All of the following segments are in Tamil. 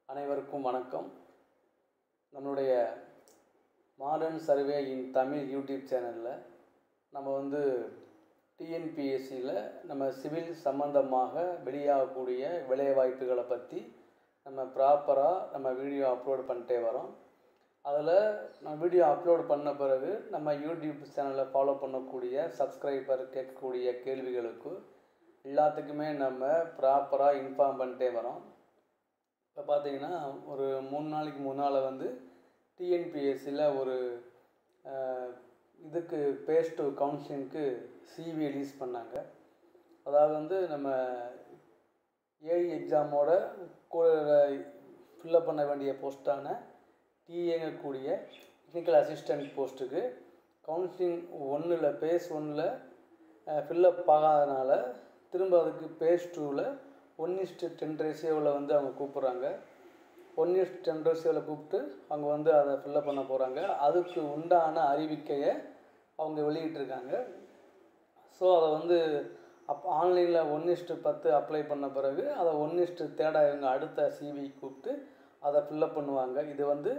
அனைவருக்கும் வணக்கம் நம்மளுடைய modern survey in Tamil YouTube சேனலில் நம்ம வந்து டிஎன்பிஎஸ்சியில் நம்ம சிவில் சம்பந்தமாக வெளியாகக்கூடிய வேலைவாய்ப்புகளை பற்றி நம்ம ப்ராப்பராக நம்ம வீடியோ அப்லோட் பண்ணிட்டே வரோம் அதில் நம்ம வீடியோ அப்லோட் பண்ண பிறகு நம்ம யூடியூப் சேனலை ஃபாலோ பண்ணக்கூடிய சப்ஸ்கிரைபர் கேட்கக்கூடிய கேள்விகளுக்கு எல்லாத்துக்குமே நம்ம ப்ராப்பராக இன்ஃபார்ம் பண்ணிட்டே வரோம் இப்போ பார்த்தீங்கன்னா ஒரு மூணு நாளைக்கு முன்னால் வந்து டிஎன்பிஎஸ்சியில் ஒரு அஹ், இதுக்கு பேஸ் டு கவுன்சிலிங்க்கு சிவி ரிலீஸ் பண்ணாங்க அதாவது வந்து நம்ம ஏஐ எக்ஸாமோட ஃபில்லப் பண்ண வேண்டிய போஸ்ட்டான டிஏங்கக்கூடிய டெக்னிக்கல் அசிஸ்டன்ட் போஸ்ட்டுக்கு கவுன்சிலிங் ஒன்றில் பேஸ் ஒன்றில் ஃபில்லப் ஆகாதனால திரும்ப அதுக்கு பேஸ் டூவில் ஒன் இஸ்ட்டு டென் ரேஷியோவில் வந்து அவங்க கூப்பிட்றாங்க ஒன் இஸ்ட் டென் ரேஷியோவில் கூப்பிட்டு அவங்க வந்து அதை ஃபில்லப் பண்ண போகிறாங்க அதுக்கு உண்டான அறிவிக்கையை அவங்க வெளியிட்டிருக்காங்க ஸோ அதை வந்து அப் ஆன்லைனில் ஒன் இஸ்ட்டு பத்து அப்ளை பண்ண பிறகு அதை ஒன் இஸ்ட்டு தேட இவங்க அடுத்த சிவி கூப்பிட்டு அதை ஃபில்லப் பண்ணுவாங்க இது வந்து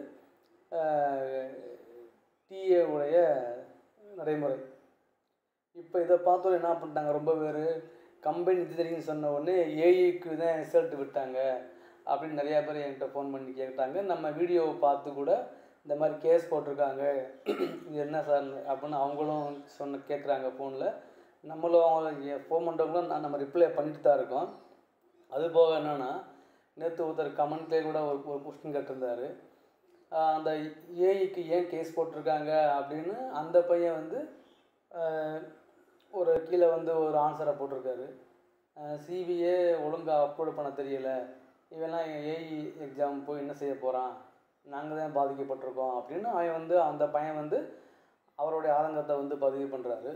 டிஏ உடைய நடைமுறை இப்போ இதை பார்த்தோம் என்ன பண்ணிட்டாங்க ரொம்ப பேர் கம்பெனி இன்ஜினியரிங் சொன்ன உடனே ஏஇக்கு தான் ரிசல்ட் விட்டாங்க அப்படின்னு நிறையா பேர் என்கிட்ட ஃபோன் பண்ணி கேட்டாங்க நம்ம வீடியோவை பார்த்து கூட இந்த மாதிரி கேஸ் போட்டிருக்காங்க இது என்ன சார் அப்படின்னு அவங்களும் சொன்ன கேட்குறாங்க ஃபோனில் நம்மளும் அவங்க ஃபோன் பண்ணுறவங்களும் நான் நம்ம ரிப்ளை பண்ணிட்டு தான் இருக்கோம் அது போக என்னென்னா நேற்று ஒருத்தர் கமெண்ட்லேயே கூட ஒரு ஒரு கொஸ்டின் கேட்டிருந்தாரு ஆஹ் அந்த ஏஐக்கு ஏன் கேஸ் போட்டிருக்காங்க அப்படின்னு அந்த பையன் வந்து ஆஹ் ஒரு கீழே வந்து ஒரு ஆன்சரை போட்டிருக்காரு சிபிஏ ஒழுங்காக அப்லோட் பண்ண தெரியல இவெல்லாம் ஏஇ எக்ஸாம் போய் என்ன செய்ய போகிறான் நாங்கள் தான் பாதிக்கப்பட்டிருக்கோம் அப்படின்னு அவன் வந்து அந்த பையன் வந்து அவருடைய ஆதங்கத்தை வந்து பதிவு பண்ணுறாரு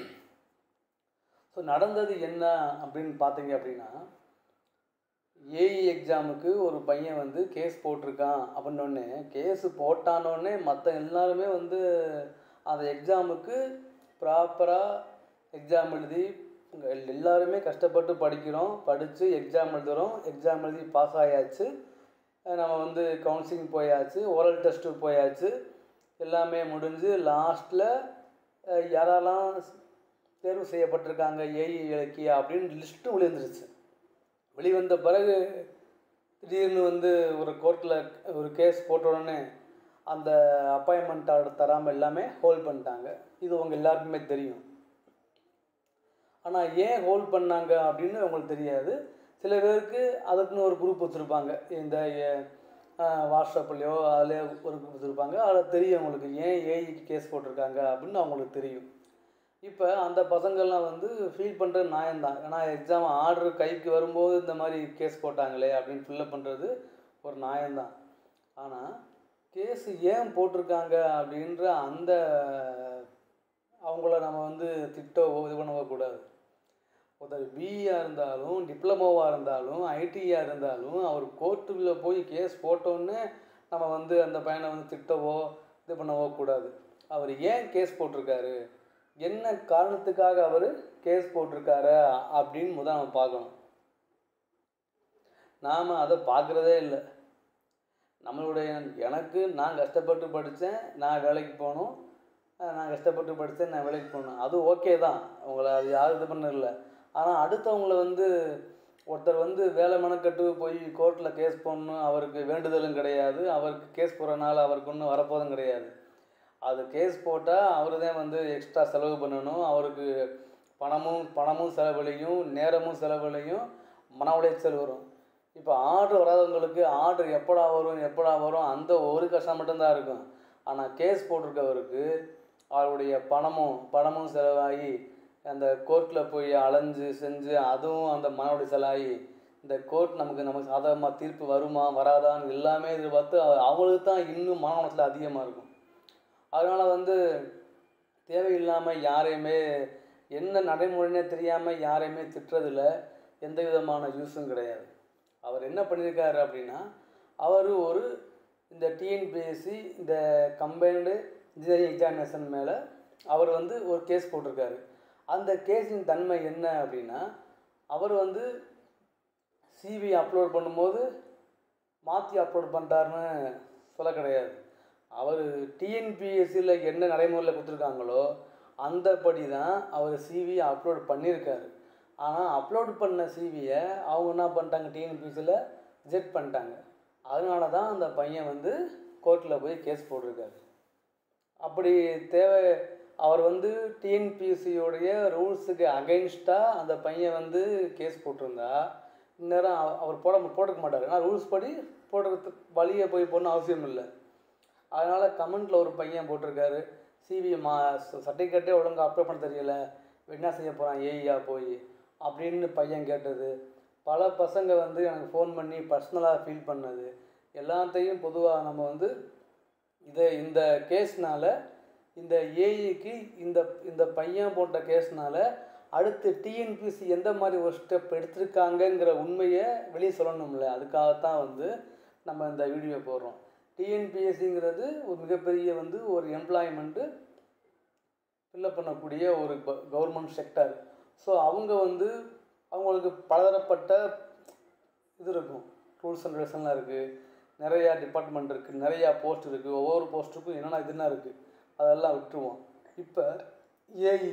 ஸோ நடந்தது என்ன அப்படின்னு பார்த்தீங்க அப்படின்னா ஏஇ எக்ஸாமுக்கு ஒரு பையன் வந்து கேஸ் போட்டிருக்கான் அப்படின்னோடனே கேஸு போட்டானோடனே மற்ற எல்லாருமே வந்து அந்த எக்ஸாமுக்கு ப்ராப்பராக எக்ஸாம் எழுதி இங்க எல்லாருமே கஷ்டப்பட்டு படிக்கிறோம் படித்து எக்ஸாம் எழுதுகிறோம் எக்ஸாம் எழுதி பாஸ் ஆயாச்சு அஹ் நம்ம வந்து கவுன்சிலிங் போயாச்சு ஓரல் டெஸ்ட்டு போயாச்சு எல்லாமே முடிஞ்சு லாஸ்ட்டில் யாரெல்லாம் தேர்வு செய்யப்பட்டிருக்காங்க ஏஇ இலக்கியா அப்படின்னு லிஸ்ட்டு விழுந்துருச்சு வெளிவந்த பிறகு திடீர்னு வந்து ஒரு கோர்ட்டில் ஒரு கேஸ் போட்ட உடனே அந்த அப்பாயின்மெண்ட் ஆர்டர் தராமல் எல்லாமே ஹோல்ட் பண்ணிட்டாங்க இது உங்கள் எல்லாருக்குமே தெரியும் ஆனால் ஏன் ஹோல்ட் பண்ணாங்க அப்படின்னு அவங்களுக்கு தெரியாது சில பேருக்கு அதுக்குன்னு ஒரு குரூப் வச்சுருப்பாங்க இந்த அஹ், வாட்ஸ்அப்லேயோ அதில் ஒரு குரூப் வச்சுருப்பாங்க அதில் தெரியும் அவங்களுக்கு ஏன் ஏஐக்கு கேஸ் போட்டிருக்காங்க அப்படின்னு அவங்களுக்கு தெரியும் இப்போ அந்த பசங்கள்லாம் வந்து ஃபீல் பண்ணுறது நியாயம்தான் ஏன்னா எக்ஸாம் ஆர்டர் கைக்கு வரும்போது இந்த மாதிரி கேஸ் போட்டாங்களே அப்படின்னு ஃபில்லப் பண்ணுறது ஒரு நியாயம்தான் ஆனால் கேஸ் ஏன் போட்டிருக்காங்க அப்படின்ற அந்த அவங்கள நம்ம வந்து திட்டவோ இது பண்ணவோ கூடாது ஒருத்தர் பிஇயாக இருந்தாலும் டிப்ளமோவாக இருந்தாலும் ஐடியாக இருந்தாலும் அவர் கோர்ட்டுக்குள்ளே போய் கேஸ் போட்டோன்னே நம்ம வந்து அந்த பையனை வந்து திட்டவோ இது பண்ணவோ கூடாது அவர் ஏன் கேஸ் போட்டிருக்காரு என்ன காரணத்துக்காக அவர் கேஸ் போட்டிருக்காரு அப்படின்னு முதல் நம்ம பார்க்கணும் நாம் அதை பார்க்குறதே இல்லை நம்மளுடைய எனக்கு நான் கஷ்டப்பட்டு படித்தேன் நான் வேலைக்கு போகணும் அஹ் நான் கஷ்டப்பட்டு படித்தேன் நான் வேலைக்கு போகணும் அது ஓகே தான் உங்களை அது யாரும் இது பண்ணல ஆனால் அடுத்தவங்கள வந்து ஒருத்தர் வந்து வேலை மெனக்கட்டு போய் கோர்ட்டில் கேஸ் போடணும் அவருக்கு வேண்டுதலும் கிடையாது அவருக்கு கேஸ் போடுறனால அவருக்கு ஒன்றும் வரப்போதும் கிடையாது அது கேஸ் போட்டால் அவர் தான் வந்து எக்ஸ்ட்ரா செலவு பண்ணணும் அவருக்கு பணமும் பணமும் செலவழியும் நேரமும் செலவழியும் மன உளைச்சல் வரும் இப்போ ஆர்டர் வராதவங்களுக்கு ஆர்டர் எப்படா வரும் எப்படா வரும் அந்த ஒரு கஷ்டம் மட்டும்தான் இருக்கும் ஆனால் கேஸ் போட்டிருக்கவருக்கு அவருடைய பணமும் பணமும் செலவாகி அந்த கோர்ட்டில் போய் அலைஞ்சு செஞ்சு அதுவும் அந்த மன உளைச்சலாகி இந்த கோர்ட் நமக்கு நமக்கு சாதகமாக தீர்ப்பு வருமா வராதான்னு எல்லாமே எதிர்பார்த்து அவ- அவங்களுக்கு தான் இன்னும் மன உளைச்சல் அதிகமாக இருக்கும் அதனால் வந்து தேவையில்லாமல் யாரையுமே என்ன நடைமுறைனே தெரியாமல் யாரையுமே திட்டுறதில்ல எந்த விதமான யூஸும் கிடையாது அவர் என்ன பண்ணியிருக்காரு அப்படின்னா அவர் ஒரு இந்த டிஎன்பிஎஸ்சி இந்த கம்பைன்டு இன்ஜினியரிங் எக்ஸாமினேஷன் மேலே அவர் வந்து ஒரு கேஸ் போட்டிருக்காரு அந்த கேஸின் தன்மை என்ன அப்படின்னா அவர் வந்து சிவி அப்லோட் பண்ணும்போது மாற்றி அப்லோட் பண்ணிட்டாருன்னு சொல்ல கிடையாது அவர் டிஎன்பிஎஸ்சியில் என்ன நடைமுறையில் கொடுத்துருக்காங்களோ அந்தபடி தான் அவர் சிவியை அப்லோட் பண்ணியிருக்காரு ஆனால் அப்லோட் பண்ண சிவியை அவங்க என்ன பண்ணிட்டாங்க டிஎன்பிஎஸ்சியில் ரிஜெக்ட் பண்ணிட்டாங்க அதனால தான் அந்த பையன் வந்து கோர்ட்டில் போய் கேஸ் போட்டிருக்காரு அப்படி தேவை அவர் வந்து டிஎன்பிஎஸ்சியோடைய ரூல்ஸுக்கு அகைன்ஸ்டாக அந்த பையன் வந்து கேஸ் போட்டிருந்தா இந்நேரம் அவ- அவர் போட போட்டுக்க மாட்டார் ஏன்னா ரூல்ஸ் படி போடுறதுக்கு வழியை போய் போடணும் அவசியம் இல்லை அதனால் கமெண்ட்டில் ஒரு பையன் போட்டிருக்காரு சிவி மா சர்டிஃபிகேட்டே ஒழுங்கா அப்ளை பண்ண தெரியல என்ன செய்ய போகிறான் ஏஐயா போய் அப்படின்னு பையன் கேட்டது பல பசங்க வந்து எனக்கு ஃபோன் பண்ணி பர்சனலாக ஃபீல் பண்ணது எல்லாத்தையும் பொதுவாக நம்ம வந்து இதை இந்த கேஸ்னால இந்த ஏஐக்கு இந்த இந்த பையன் போட்ட கேஸ்னால அடுத்து டிஎன்பிசி எந்த மாதிரி ஒரு ஸ்டெப் எடுத்திருக்காங்கங்கிற உண்மையை வெளியே சொல்லணும்ல அதுக்காகத்தான் வந்து நம்ம இந்த வீடியோ போடுறோம் டிஎன்பிஎஸ்சிங்கிறது ஒரு மிகப்பெரிய வந்து ஒரு எம்ப்ளாய்மெண்ட்டு ஃபில்லப் பண்ணக்கூடிய ஒரு கவர்மெண்ட் செக்டர் ஸோ அவங்க வந்து அவங்களுக்கு பலதரப்பட்ட இது இருக்கும் ரூல்ஸ் அண்ட் ரெகுலேஷன்லாம் இருக்குது நிறையா டிபார்ட்மெண்ட் இருக்குது நிறையா போஸ்ட் இருக்குது ஒவ்வொரு போஸ்ட்டுக்கும் என்னென்ன இதுனா இருக்குது அதெல்லாம் விட்டுருவோம் இப்போ ஏஇ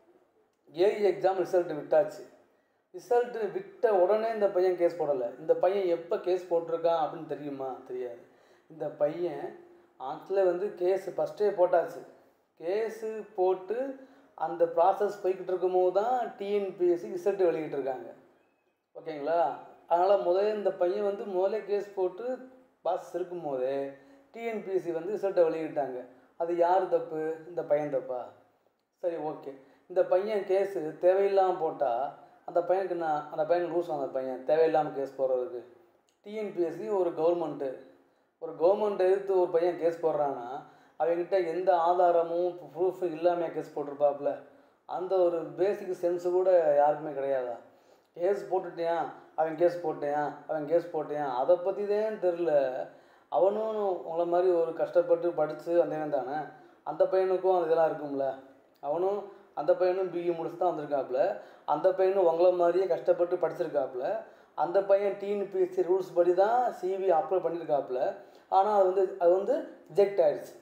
ஏஇ எக்ஸாம் ரிசல்ட் விட்டாச்சு ரிசல்ட்டு விட்ட உடனே இந்த பையன் கேஸ் போடலை இந்த பையன் எப்போ கேஸ் போட்டிருக்கான் அப்படின்னு தெரியுமா தெரியாது இந்த பையன் ஆக்சுவலாக வந்து கேஸ் ஃபஸ்ட்டே போட்டாச்சு கேஸு போட்டு அந்த ப்ராசஸ் போய்கிட்டு இருக்கும்போது தான் டிஎன்பிஎஸ்சி ரிசல்ட் வெளியிட்டிருக்காங்க ஓகேங்களா அதனால் முதல்ல இந்த பையன் வந்து முதல்ல கேஸ் போட்டு பாஸ் இருக்கும்போதே டிஎன்பிஎஸ்சி வந்து ரிசல்ட்டை வெளியிட்டாங்க அது யார் தப்பு இந்த பையன் தப்பா சரி ஓகே இந்த பையன் கேஸு தேவையில்லாமல் போட்டால் அந்த பையனுக்கு நான் அந்த பையனுக்கு ரூல்ஸ் அந்த பையன் தேவையில்லாமல் கேஸ் போடுறதுக்கு டிஎன்பிஎஸ்சி ஒரு கவர்மெண்ட்டு ஒரு கவர்மெண்ட் எதிர்த்து ஒரு பையன் கேஸ் போடுறான்னா அவங்ககிட்ட எந்த ஆதாரமும் ப்ரூஃபும் இல்லாமல் கேஸ் போட்டிருப்பாப்புல அந்த ஒரு பேசிக் சென்ஸு கூட யாருக்குமே கிடையாதா கேஸ் போட்டுட்டேன் அவன் கேஸ் போட்டேன் அவன் கேஸ் போட்டேன் அதை பற்றி தான் தெரில அவனும் உங்களை மாதிரி ஒரு கஷ்டப்பட்டு படித்து வந்தவன் தானே அந்த பையனுக்கும் அந்த இதெல்லாம் இருக்கும்ல அவனும் அந்த பையனும் பிஇ முடிச்சு தான் வந்திருக்காப்புல அந்த பையனும் உங்களை மாதிரியே கஷ்டப்பட்டு படிச்சிருக்காப்புல அந்த பையன் டிஎன்பிஎஸ்சி ரூல்ஸ் படி தான் சிவி அப்ளை பண்ணியிருக்காப்புல ஆனால் அது வந்து அது வந்து ரிஜெக்ட் ஆயிடுச்சு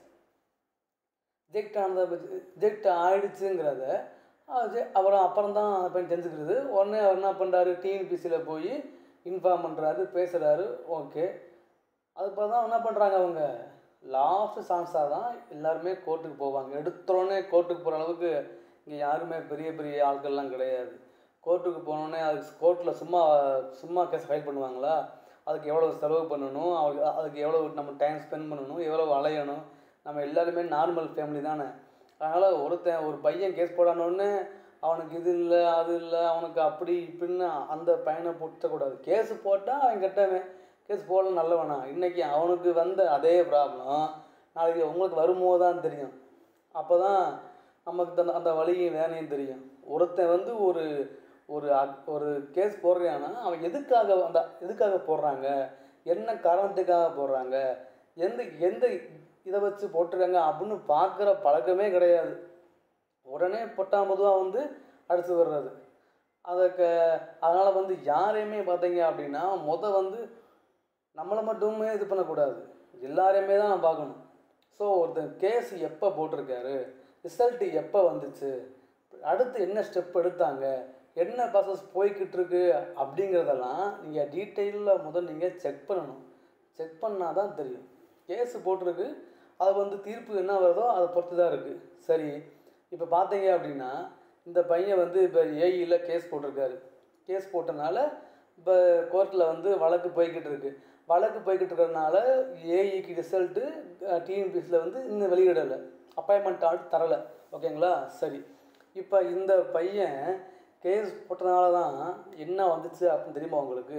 ரிஜெக்ட் ஆனதை ரிஜெக்ட் ஆயிடுச்சுங்கிறத அது அப்புறம் அப்புறம் தான் அந்த பையன் தெரிஞ்சுக்கிறது உடனே அவர் என்ன பண்ணுறாரு டிஎன்பிசியில் போய் இன்ஃபார்ம் பண்ணுறாரு பேசுகிறாரு ஓகே அதுக்கப்புறம் தான் என்ன பண்ணுறாங்க அவங்க லாஸ்ட் சான்ஸாக தான் எல்லாருமே கோர்ட்டுக்கு போவாங்க எடுத்தோடனே கோர்ட்டுக்கு போகிற அளவுக்கு இங்கே யாருமே பெரிய பெரிய ஆட்கள்லாம் கிடையாது கோர்ட்டுக்கு போனோடனே அதுக்கு கோர்ட்டில் சும்மா சும்மா கேஸ் ஃபைல் பண்ணுவாங்களா அதுக்கு எவ்வளோ செலவு பண்ணணும் அவருக்கு அதுக்கு எவ்வளோ நம்ம டைம் ஸ்பெண்ட் பண்ணணும் எவ்வளோ அலையணும் நம்ம எல்லாருமே நார்மல் ஃபேமிலி தானே அதனால் ஒருத்தன் ஒரு பையன் கேஸ் போடானோடனே அவனுக்கு இது இல்லை அது இல்லை அவனுக்கு அப்படி இப்படின்னு அந்த பையனை போட்டக்கூடாது கேஸ் போட்டால் அவன் கெட்டவன் கேஸ் போடல நல்லவனா இன்றைக்கி அவனுக்கு வந்த அதே ப்ராப்ளம் நாளைக்கு உங்களுக்கு வரும்போது தான் தெரியும் அப்போ தான் நமக்கு அந்த அந்த வழியும் வேணையும் தெரியும் ஒருத்தன் வந்து ஒரு ஒரு அக்- ஒரு கேஸ் போடுறான்னா அவன் எதுக்காக அந்த எதுக்காக போடுறாங்க என்ன காரணத்துக்காக போடுறாங்க எந்த எந்த இதை வச்சு போட்டிருக்காங்க அப்படின்னு பார்க்குற பழக்கமே கிடையாது உடனே பொட்டாம் பொதுவாக வந்து அடிச்சு வர்றது அதுக்கு அதனால் வந்து யாரையுமே பார்த்தீங்க அப்படின்னா முத வந்து நம்மளை மட்டுமே இது பண்ணக்கூடாது எல்லாரையுமே தான் நான் பார்க்கணும் ஸோ ஒருத்தன் கேஸ் எப்போ போட்டிருக்காரு ரிசல்ட்டு எப்போ வந்துச்சு அடுத்து என்ன ஸ்டெப் எடுத்தாங்க என்ன ப்ராசஸ் போய்கிட்டு இருக்கு அப்படிங்கிறதெல்லாம் நீங்கள் டீட்டெயிலில் முதல் நீங்கள் செக் பண்ணணும் செக் பண்ணால் தான் தெரியும் கேஸ் போட்டிருக்கு அது வந்து தீர்ப்பு என்ன வருதோ அதை பொறுத்து தான் இருக்குது சரி இப்போ பார்த்தீங்க அப்படின்னா இந்த பையன் வந்து இப்போ ஏஇயில் கேஸ் போட்டிருக்காரு கேஸ் போட்டனால இப்போ கோர்ட்டில் வந்து வழக்கு போய்கிட்டு இருக்கு வழக்கு போய்கிட்டு இருக்கிறதுனால ஏஇக்கு ரிசல்ட்டு டிஎன்பிஎஸ்சியில் வந்து இன்னும் வெளியிடலை அப்பாயின்மெண்ட் ஆர்டர் தரலை ஓகேங்களா சரி இப்போ இந்த பையன் கேஸ் போட்டனால தான் என்ன வந்துச்சு அப்படின்னு தெரியுமா உங்களுக்கு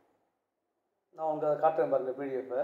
நான் உங்களுக்கு காட்டுறேன் பாருங்க பிடிஎஃப்பை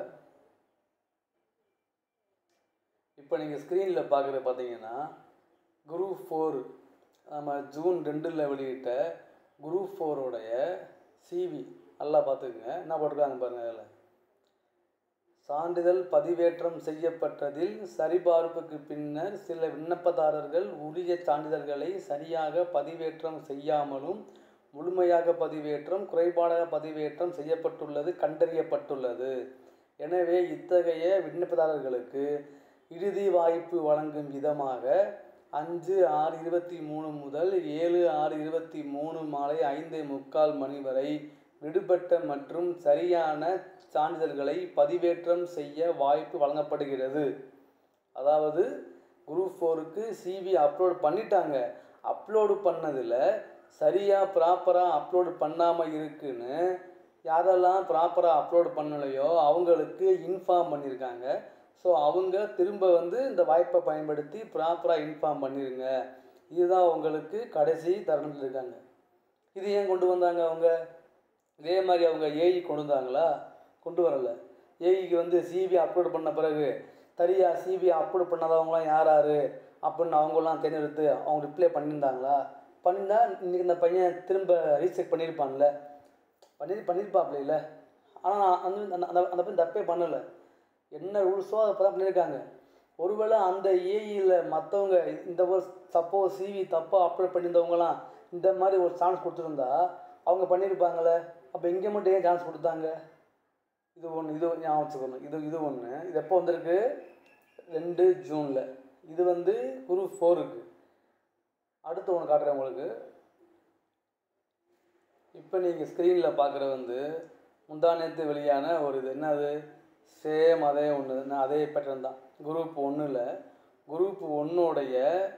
இப்போ நீங்கள் ஸ்க்ரீனில் பார்க்குற பார்த்தீங்கன்னா குரூப் ஃபோர் நம்ம ஜூன் ரெண்டில் வெளியிட்ட குரூப் ஃபோரோடைய சிவி நல்லா பார்த்துக்குங்க என்ன போட்டிருக்காங்க பாருங்க அதில் சான்றிதழ் பதிவேற்றம் செய்யப்பட்டதில் சரிபார்ப்புக்கு பின்னர் சில விண்ணப்பதாரர்கள் உரிய சான்றிதழ்களை சரியாக பதிவேற்றம் செய்யாமலும் முழுமையாக பதிவேற்றம் குறைபாடாக பதிவேற்றம் செய்யப்பட்டுள்ளது கண்டறியப்பட்டுள்ளது எனவே இத்தகைய விண்ணப்பதாரர்களுக்கு இறுதி வாய்ப்பு வழங்கும் விதமாக அஞ்சு ஆறு இருபத்தி மூணு முதல் ஏழு ஆறு இருபத்தி மூணு மாலை ஐந்து முக்கால் மணி வரை விடுபட்ட மற்றும் சரியான சான்றிதழ்களை பதிவேற்றம் செய்ய வாய்ப்பு வழங்கப்படுகிறது அதாவது குரூப் ஃபோருக்கு சிவி அப்லோட் பண்ணிட்டாங்க அப்லோடு பண்ணதில் சரியாக ப்ராப்பராக அப்லோடு பண்ணாமல் இருக்குன்னு யாரெல்லாம் ப்ராப்பராக அப்லோடு பண்ணலையோ அவங்களுக்கு இன்ஃபார்ம் பண்ணியிருக்காங்க ஸோ அவங்க திரும்ப வந்து இந்த வாய்ப்பை பயன்படுத்தி ப்ராப்பராக இன்ஃபார்ம் பண்ணிடுங்க இதுதான் உங்களுக்கு கடைசி தருணத்தில் இருக்காங்க இது ஏன் கொண்டு வந்தாங்க அவங்க இதே மாதிரி அவங்க ஏஇ கொண்டு வந்தாங்களா கொண்டு வரல ஏஇக்கு வந்து சிபி அப்லோட் பண்ண பிறகு சரியா சிபி அப்லோட் பண்ணாதவங்களாம் யார் யார் அப்படின்னு அவங்களாம் தேர்ந்தெடுத்து அவங்க ரிப்ளை பண்ணியிருந்தாங்களா பண்ணியிருந்தா இன்றைக்கி இந்த பையன் திரும்ப ரீசெக் பண்ணியிருப்பான்ல பண்ணி பண்ணியிருப்பாப்ல இல்லை ஆனால் அந்த அந்த- அந்த அந்த பையன் தப்பே பண்ணலை என்ன ரூல்ஸோ அதை தான் பண்ணியிருக்காங்க ஒருவேளை அந்த ஏஇயில் மற்றவங்க இந்த ஒரு சப்போஸ் சிவி தப்பாக அப்லோட் பண்ணியிருந்தவங்களாம் இந்த மாதிரி ஒரு சான்ஸ் கொடுத்துருந்தா அவங்க பண்ணியிருப்பாங்களே அப்போ இங்கே மட்டும் ஏன் சான்ஸ் கொடுத்தாங்க இது ஒன்று இது ஞாபகம் வச்சுக்கணும் இது இது ஒன்று இது எப்போ வந்திருக்கு ரெண்டு ஜூனில் இது வந்து குரூப் ஃபோருக்கு அடுத்து ஒன்று காட்டுறேன் உங்களுக்கு இப்போ நீங்கள் ஸ்க்ரீனில் பார்க்குற வந்து முந்தானேத்து வெளியான ஒரு இது என்னது சேம் அதே ஒன்று அதே பேட்டர்ன் தான் குரூப் ஒன்றில் குரூப் ஒன்றுடைய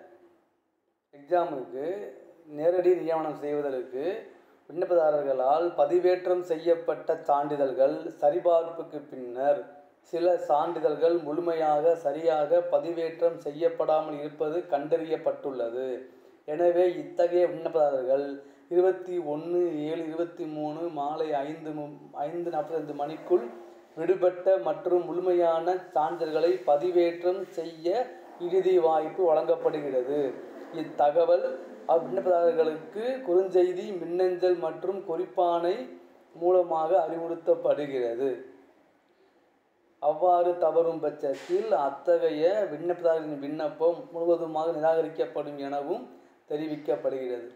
எக்ஸாமுக்கு நேரடி நியமனம் செய்வதற்கு விண்ணப்பதாரர்களால் பதிவேற்றம் செய்யப்பட்ட சான்றிதழ்கள் சரிபார்ப்புக்கு பின்னர் சில சான்றிதழ்கள் முழுமையாக சரியாக பதிவேற்றம் செய்யப்படாமல் இருப்பது கண்டறியப்பட்டுள்ளது எனவே இத்தகைய விண்ணப்பதாரர்கள் இருபத்தி ஒன்று ஏழு இருபத்தி மூணு மாலை ஐந்து மு- ஐந்து நாற்பத்தைந்து மணிக்குள் விடுபட்ட மற்றும் முழுமையான சான்றிதழ்களை பதிவேற்றம் செய்ய இறுதி வாய்ப்பு வழங்கப்படுகிறது இத்தகவல் அவ்விண்ணப்பதாரர்களுக்கு குறுஞ்செய்தி மின்னஞ்சல் மற்றும் குறிப்பானை மூலமாக அறிவுறுத்தப்படுகிறது அவ்வாறு தவறும் பட்சத்தில் அத்தகைய விண்ணப்பதாரர்களின் விண்ணப்பம் முழுவதுமாக நிராகரிக்கப்படும் எனவும் தெரிவிக்கப்படுகிறது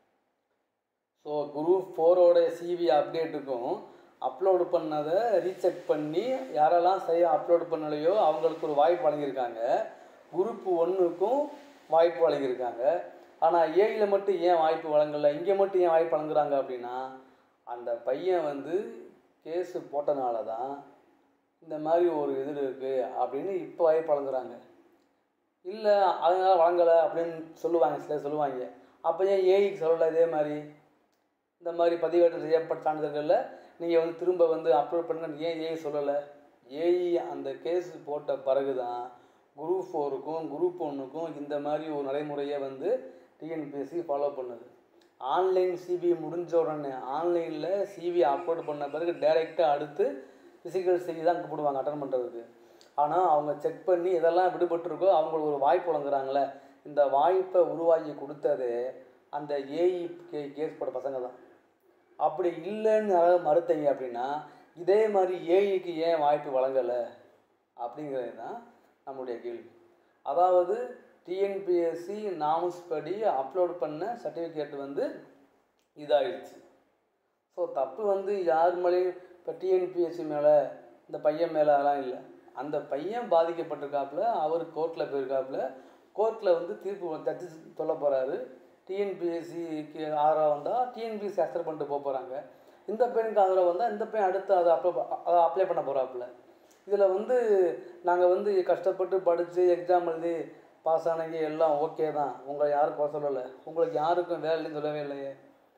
ஸோ குரூப் ஃபோரோட சிவி அப்டேட்டுக்கும் அப்லோடு பண்ணதை ரீசெக் பண்ணி யாரெல்லாம் சரியாக அப்லோடு பண்ணலையோ அவங்களுக்கு ஒரு வாய்ப்பு வழங்கியிருக்காங்க குரூப் ஒன்றுக்கும் வாய்ப்பு வழங்கியிருக்காங்க ஆனால் ஏயில் மட்டும் ஏன் வாய்ப்பு வழங்கலை இங்கே மட்டும் ஏன் வாய்ப்பு வழங்குறாங்க அப்படின்னா அந்த பையன் வந்து கேஸு போட்டனால தான் இந்த மாதிரி ஒரு இது இருக்குது அப்படின்னு இப்போ வாய்ப்பு வழங்குறாங்க இல்லை அதனால வழங்கலை அப்படின்னு சொல்லுவாங்க சிலர் சொல்லுவாங்க அப்போ ஏன் ஏஐக்கு சொல்லலை இதே மாதிரி இந்த மாதிரி பதிவேற்றம் செய்யப்பட்ட சான்றிதழ்களில் நீங்கள் வந்து திரும்ப வந்து அப்லோட் பண்ணுங்க ஏன் ஏஐ சொல்லலை ஏஐ அந்த கேஸ் போட்ட பிறகு தான் குரூப் ஃபோருக்கும் குரூப் ஒன்றுக்கும் இந்த மாதிரி ஒரு நடைமுறையை வந்து டிஎன்பிஎஸ்சி ஃபாலோ பண்ணுது ஆன்லைன் சிபி முடிஞ்ச உடனே ஆன்லைனில் சிவி அப்லோட் பண்ண பிறகு டைரெக்டாக அடுத்து ஃபிசிக்கல் சிவி தான் கூப்பிடுவாங்க அட்டன் பண்ணுறதுக்கு ஆனால் அவங்க செக் பண்ணி இதெல்லாம் விடுபட்டிருக்கோ அவங்களுக்கு ஒரு வாய்ப்பு வழங்குறாங்களே இந்த வாய்ப்பை உருவாக்கி கொடுத்தது அந்த ஏஇ கே கேஸ் போட்ட பசங்க தான் அப்படி இல்லைன்னு யாராவது மறுத்தீங்க அப்படின்னா இதே மாதிரி ஏஇக்கு ஏன் வாய்ப்பு வழங்கலை அப்படிங்கிறது தான் நம்முடைய கேள்வி அதாவது டிஎன்பிஎஸ்சி நாம்ஸ் படி அப்லோட் பண்ண சர்டிஃபிகேட் வந்து இதாகிடுச்சு ஸோ தப்பு வந்து யார் மேலேயும் இப்போ டிஎன்பிஎஸ்சி மேலே இந்த பையன் மேலே அதெல்லாம் இல்லை அந்த பையன் பாதிக்கப்பட்டிருக்காப்புல அவர் கோர்ட்டில் போயிருக்காப்புல கோர்ட்டில் வந்து தீர்ப்பு ஜட்ஜி சொல்ல போகிறாரு டிஎன்பிஎஸ்சிக்கு ஆதரவாக வந்தால் டிஎன்பிஎஸ்சி அக்செப்ட் பண்ணிட்டு போக போகிறாங்க இந்த பையனுக்கு ஆதரவாக வந்தால் இந்த பையன் அடுத்து அதை அப்ளை அதை அப்ளை பண்ண போகிறாப்புல இதில் வந்து நாங்கள் வந்து கஷ்டப்பட்டு படித்து எக்ஸாம் எழுதி பாஸ் ஆனீங்க எல்லாம் ஓகே தான் உங்களை யாரும் குறை சொல்லலை உங்களுக்கு யாருக்கும் வேலை இல்லைன்னு சொல்லவே இல்லையே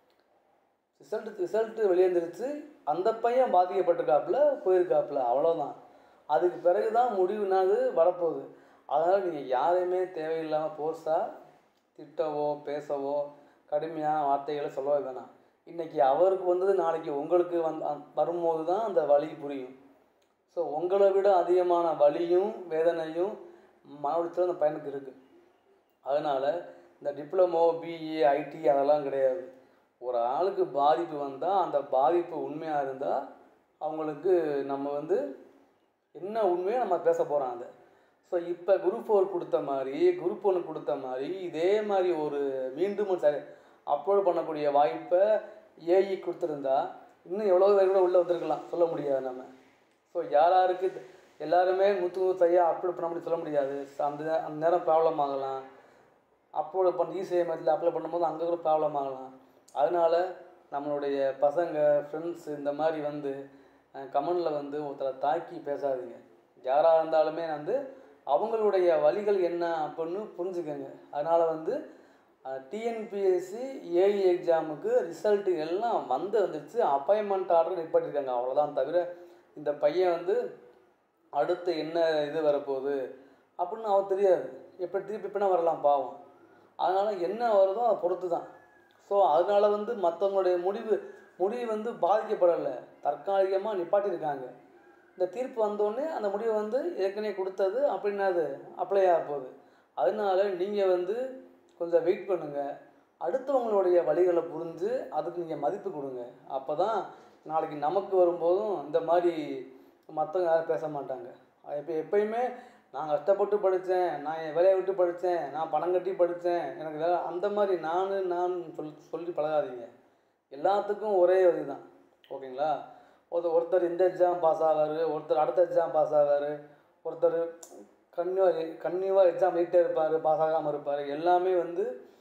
ரிசல்ட் ரிசல்ட்டு வெளியேந்துருச்சு அந்த பையன் பாதிக்கப்பட்டிருக்காப்புல போயிருக்காப்புல அவ்வளோதான் அதுக்கு பிறகு தான் முடிவுனாது வரப்போகுது அதனால் நீங்கள் யாரையுமே தேவையில்லாமல் ஃபோர்ஸாக திட்டவோ பேசவோ கடுமையான வார்த்தைகளை சொல்லவே வேணாம் இன்றைக்கி அவருக்கு வந்தது நாளைக்கு உங்களுக்கு வந் அ- வரும்போது தான் அந்த வலி புரியும் ஸோ உங்களை விட அதிகமான வலியும் வேதனையும் மன உளைச்சலும் அந்த பையனுக்கு இருக்குது அதனால் இந்த டிப்ளமோ பிஇ ஐடி அதெல்லாம் கிடையாது ஒரு ஆளுக்கு பாதிப்பு வந்தால் அந்த பாதிப்பு உண்மையாக இருந்தால் அவங்களுக்கு நம்ம வந்து என்ன உண்மையோ நம்ம பேச போகிறோம் அதை ஸோ இப்போ குரூப் ஃபோர் கொடுத்த மாதிரி குரூப் ஒன்று கொடுத்த மாதிரி இதே மாதிரி ஒரு மீண்டும் சரி அப்லோட் பண்ணக்கூடிய வாய்ப்பை ஏஇ கொடுத்துருந்தா இன்னும் எவ்வளோ பேர் கூட உள்ளே வந்திருக்கலாம் சொல்ல முடியாது நம்ம ஸோ யார் யாருக்கு இது- எல்லாருமே நூற்று நூறு சரியாக அப்லோட் பண்ண முடியும் சொல்ல முடியாது So, அந்த நே- அந்த நேரம் ப்ராப்ளம் ஆகலாம் அப்லோட் பண்ண இசேவை மையத்தில் அப்ளை பண்ணும்போது அங்கே கூட ப்ராப்ளம் ஆகலாம் அதனால நம்மளுடைய பசங்க ஃப்ரெண்ட்ஸ் இந்த மாதிரி வந்து கமெண்டில் வந்து ஒருத்தரை தாக்கி பேசாதீங்க யாராக இருந்தாலுமே வந்து அவங்களுடைய வழிகள் என்ன அப்படின்னு புரிஞ்சுக்கங்க அதனால் வந்து டிஎன்பிஎஸ்சி ஏஇ எக்ஸாமுக்கு ரிசல்ட்டு எல்லாம் வந்து வந்துடுச்சு அப்பாயின்மெண்ட் ஆர்டர் நிப்பாட்டிருக்காங்க அவ்வளோதான் தவிர இந்த பையன் வந்து அடுத்து என்ன இது வரப்போகுது அப்படின்னு அவன் தெரியாது எப்போ திருப்பி எப்படின்னா வரலாம் பாவம் அதனால் என்ன வருதோ அதை பொறுத்து தான் ஸோ அதனால வந்து மற்றவங்களுடைய முடிவு முடிவு வந்து பாதிக்கப்படலை தற்காலிகமாக நிப்பாட்டியிருக்காங்க இந்த தீர்ப்பு வந்தோடனே அந்த முடிவை வந்து ஏற்கனவே கொடுத்தது அப்படின்னா அது அப்ளை ஆக போகுது அதனால நீங்கள் வந்து கொஞ்சம் வெயிட் பண்ணுங்கள் அடுத்தவங்களுடைய வழிகளை புரிஞ்சு அதுக்கு நீங்கள் மதிப்பு கொடுங்க அப்போ தான் நாளைக்கு நமக்கு வரும்போதும் இந்த மாதிரி மற்றவங்க யாரும் பேச மாட்டாங்க இப்போ எப்பயுமே நான் கஷ்டப்பட்டு படித்தேன் நான் என் வேலையை விட்டு படித்தேன் நான் பணம் கட்டி படித்தேன் எனக்கு வேலை அந்த மாதிரி நான் நான் சொல் சொல்லி பழகாதீங்க எல்லாத்துக்கும் ஒரே இது தான் ஓகேங்களா ஒருத்தர் ஒருத்தர் இந்த எக்ஸாம் பாஸ் ஆகாரு ஒருத்தர் அடுத்த எக்ஸாம் பாஸ் ஆகாரு ஒருத்தர் கன்னியூவாக கன்னியூவாக எக்ஸாம் எழுதிட்டே இருப்பார் பாஸ் ஆகாமல் இருப்பார் எல்லாமே வந்து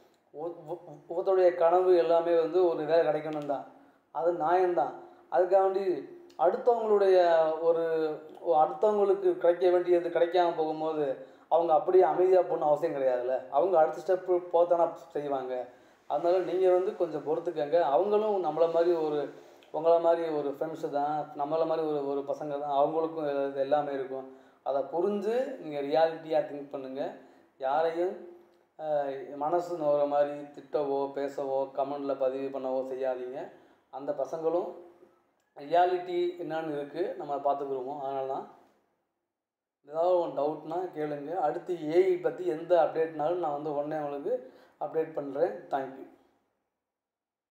ஒ- ஒ- ஒவ்வொருத்தருடைய கனவு எல்லாமே வந்து ஒரு வேலை கிடைக்கணும் தான் அது நியாயம்தான் அதுக்காண்டி அடுத்தவங்களுடைய ஒரு ஒ- அடுத்தவங்களுக்கு கிடைக்க வேண்டியது கிடைக்காம போகும்போது அவங்க அப்படியே அமைதியாக போகணும் அவசியம் கிடையாதுல்ல அவங்க அடுத்த ஸ்டெப்பு போத்தானா செய்வாங்க அதனால நீங்கள் வந்து கொஞ்சம் பொறுத்துக்கங்க அவங்களும் நம்மளை மாதிரி ஒரு உங்களை மாதிரி ஒரு ஃப்ரெண்ட்ஸு தான் நம்மளை மாதிரி ஒரு ஒரு பசங்க தான் அவங்களுக்கும் இது எல்லாமே இருக்கும் அதை புரிஞ்சு நீங்கள் ரியாலிட்டியாக திங்க் பண்ணுங்கள் யாரையும் ஆஹ், மனசு நோகிற மாதிரி திட்டவோ பேசவோ கமெண்டில் பதிவு பண்ணவோ செய்யாதீங்க அந்த பசங்களும் ரியாலிட்டி என்னன்னு இருக்குது நம்ம பார்த்துக்குருவோம் அதனால தான் ஏதாவது ஒரு டவுட்னா கேளுங்க அடுத்து ஏஐ பற்றி எந்த அப்டேட்னாலும் நான் வந்து உடனே உங்களுக்கு அப்டேட் பண்ணுறேன் தேங்க்யூ